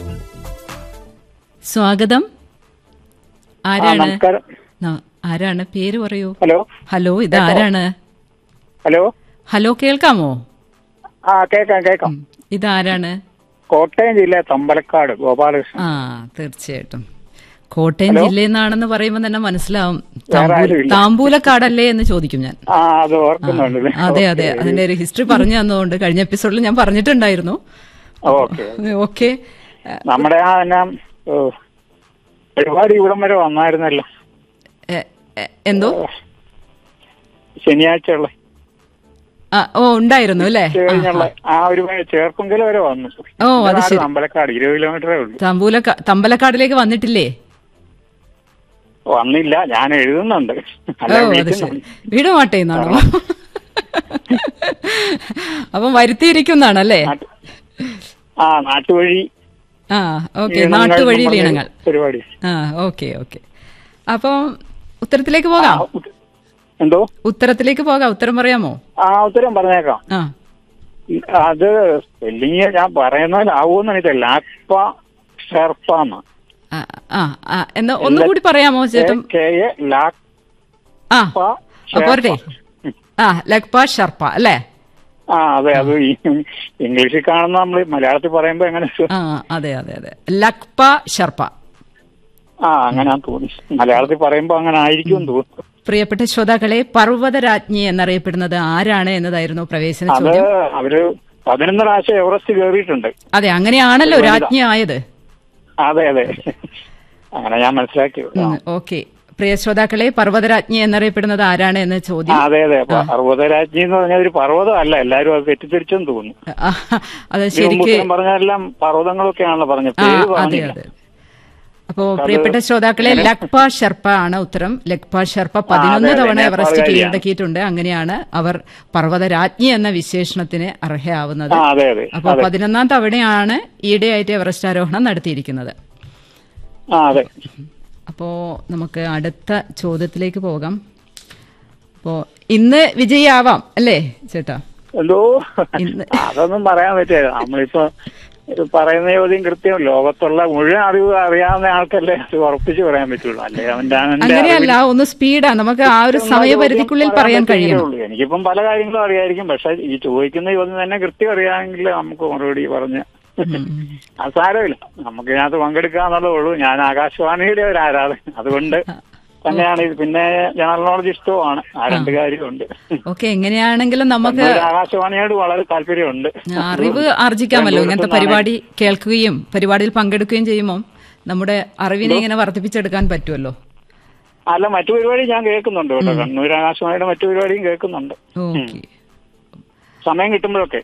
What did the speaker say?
സ്വാഗതം ആ, ആരാണ് നമസ്കാരം ന- ആരാണ് പേര് പറയൂ ഹലോ ഹലോ ഇത് ആരാണ് ഹലോ ഹലോ കേൾക്കാമോ ആ കേക്കാം കേക്കാം ഇതാരാണ് കോട്ടയം ജില്ല തമ്പലക്കാട് ഗോപാലകൃഷ്ണൻ ആ തീർച്ചയായിട്ടും കോട്ടയം ജില്ലയിൽ നിന്നാണെന്ന് പറയുമ്പോൾ തന്നെ മനസ്സിലാവും വേറെ ആരുമില്ല. താമ്പൂലക്കാടല്ലേ എന്ന് ചോദിക്കും ഞാൻ ആ അത് ഓർക്കുന്നുണ്ട് അതെ അതെ അതിന്റെ ഒരു ഹിസ്റ്ററി പറഞ്ഞു തന്നതുകൊണ്ട് കഴിഞ്ഞ എപ്പിസോഡിൽ ഞാൻ പറഞ്ഞിട്ടുണ്ടായിരുന്നു ഓക്കെ ഓക്കെ നമ്മുടെ ആ എന്നാ ഓ, പരിപാടി ഇവിടം വരെ വന്നായിരുന്നല്ലോ എന്തോ ശനിയാഴ്ച ഉള്ള ആ, ഓ ഉണ്ടായിരുന്നു അല്ലേ കഴിഞ്ഞുള്ള ആ ഒരു ചേർപ്പുങ്കൽ വരെ വന്നു ഓ, അത് നാട് ശരി. അമ്പലക്കാട് ഇരുപത് കിലോമീറ്ററേ ഉള്ളൂ തമ്പൂലക്ക തമ്പലക്കാടിലേക്ക് വന്നിട്ടില്ലേ വന്നില്ല ഞാൻ എഴുതുന്നുണ്ട് ഓ അല്ല അത് ശരി വിളിക്കുന്നുണ്ട് വീട് മാട്ടേന്നാണോ അപ്പം വരുത്തിയിരിക്കുന്നതാണല്ലേ നാട്ട്- ആ നാട്ടുവഴി ആ ഓക്കെ ഈണങ്ങൾ നാട്ടുവഴി എന്ന് പറഞ്ഞ ലീണങ്ങൾ പരിപാടി ആ ഓക്കെ ഓക്കെ അപ്പം ഉത്തരത്തിലേക്ക് പോകാം ആ, ഉത്ത- എന്തോ ഉത്തരത്തിലേക്ക് പോകാം ഉത്തരം പറയാമോ ആ ഉത്തരം പറഞ്ഞേക്കാം ആ അത് സ്പെല്ലിങ് ഞാൻ പറയുന്നതിലാവൂന്ന് എനിക്ക് ലാപ്പ ഷെർപ്പാന്ന് ആ, ആ ആ എന്നാ ഒന്നുകൂടി പറയാമോ ചേട്ടൻ കെ എ ലാപ്പ ആ ആ, പോരട്ടെ ആ ലക്പ ഷർപ്പ അല്ലേ ആ അതെ അത് ഈ ഇംഗ്ലീഷിൽ കാണുന്ന നമ്മൾ മലയാളത്തിൽ പറയുമ്പോ എങ്ങനെ ആ അതെ അതെ അതെ ലക്പ ഷർപ്പ ആ അങ്ങനെ തോന്നി മലയാളത്തിൽ പറയുമ്പോ അങ്ങനെ ആയിരിക്കും എന്ന് തോന്നുന്നു പ്രിയപ്പെട്ട ശ്രോതാക്കളെ പർവ്വതരാജ്ഞി എന്നറിയപ്പെടുന്നത് ആരാണ് എന്നതായിരുന്നു പ്രവേശന അത് ചോദ്യം അവര് പതിനൊന്ന് പ്രാവശ്യം എവറസ്റ്റ് കയറിയിട്ടുണ്ട് അതെ അങ്ങനെയാണല്ലോ രാജ്ഞി ആയത് അതെ അതെ അങ്ങനെ ഞാൻ മനസ്സിലാക്കി ആ. ഓക്കെ പ്രിയ ശ്രോതാക്കളെ പർവ്വതരാജ്ഞി എന്നറിയപ്പെടുന്നത് ആരാണ് എന്ന ആ, ചോദ്യം അതെ അതെ പർവ്വതരാജ്ഞി എന്ന് പറഞ്ഞ ഒരു പർവ്വതം അല്ല എല്ലാരും അത് തെറ്റിദ്ധരിച്ചെന്ന് തോന്നുന്നു ആ, അത് ഇതിനു മുമ്പ് ശരിക്ക് ഉത്തരം പറഞ്ഞെല്ലാം പർവ്വതങ്ങളൊക്കെയാണല്ലോ പറഞ്ഞത് ആ പേര് അതെ പറഞ്ഞില്ല അതെ അപ്പോ പ്രിയപ്പെട്ട ശ്രോതാക്കളെ ലക്പ ഷെർപ്പ ആണ് ഉത്തരം ലക്പ ഷെർപ്പ പതിനൊന്ന് അതെ, തവണ നേപ്പാൾ എവറസ്റ്റ് കാരിയാണ്. കീഴടക്കിയിട്ടുണ്ട് അങ്ങനെയാണ് അവർ പർവ്വതരാജ്ഞി എന്ന വിശേഷണത്തിന് അർഹയാവുന്നത് ആ അതെ അതെ അപ്പോൾ പതിനൊന്നാം തവണയാണ് ഈയിടെയായിട്ട് എവറസ്റ്റ് ആരോഹണം നടത്തിയിരിക്കുന്നത് ആ അതെ അപ്പോൾ നമുക്ക് അടുത്ത ചോദ്യത്തിലേക്ക് പോകാം അപ്പോൾ ഇന്ന് വിജയിയാവാം അല്ലേ ചേട്ടാ എന്തോ ഇന്ന് അതൊന്നും പറയാൻ പറ്റില്ല നമ്മളിപ്പോ ഇത് പറയുന്ന ചോദ്യം കൃത്യം ലോകത്തുള്ള മുഴുവൻ അറിവ് അറിയാവുന്ന ആൾക്കല്ലേ അത് ഉറപ്പിച്ച് പറയാൻ പറ്റുള്ളൂ അല്ലേ അവന്റെ അവന്റെ അങ്ങനെയല്ല ഒന്ന് സ്പീഡാ നമുക്ക് ആ ഒരു അറിവിൽ സമയപരിധിക്കുള്ളിൽ ചോദ്യം പറയാൻ പറ്റുന്നതേ കഴിയണം ഉള്ളൂ. എനിക്കിപ്പം പല കാര്യങ്ങളും അറിയായിരിക്കും പക്ഷെ ഈ ചോദിക്കുന്ന ചോദ്യം തന്നെ കൃത്യം അറിയാമെങ്കിൽ നമുക്ക് മറുപടി പറഞ്ഞ് അത് സാരമില്ല നമുക്ക് ഇതിനകത്ത് പങ്കെടുക്കാന്നുള്ളതേ ഉള്ളൂ ഞാൻ ആകാശവാണിയുടെ ഒരു ആരാധന അതുകൊണ്ട് തന്നെയാണ് ഇത് പിന്നെ ജനറൽ നോളജ് ഇഷ്ടവുമാണ് ആ രണ്ട് കാര്യമുണ്ട് ഓക്കെ എങ്ങനെയാണെങ്കിലും നമുക്ക് ഒരു ആകാശവാണിയോട് വളരെ താല്പര്യമുണ്ട് അറിവ് ആർജിക്കാമല്ലോ ഇങ്ങനത്തെ പരിപാടി കേൾക്കുകയും പരിപാടിയിൽ പങ്കെടുക്കുകയും ചെയ്യുമ്പോൾ നമ്മുടെ അറിവിനെ ഇങ്ങനെ വർദ്ധിപ്പിച്ചെടുക്കാൻ പറ്റുമല്ലോ അല്ല മറ്റു പരിപാടി ഞാൻ കേൾക്കുന്നുണ്ട് കേട്ടോ കണ്ണൂർ ആകാശവാണിയുടെ മറ്റു പരിപാടിയും കേൾക്കുന്നുണ്ട് ഓക്കെ സമയം കിട്ടുമ്പോഴൊക്കെ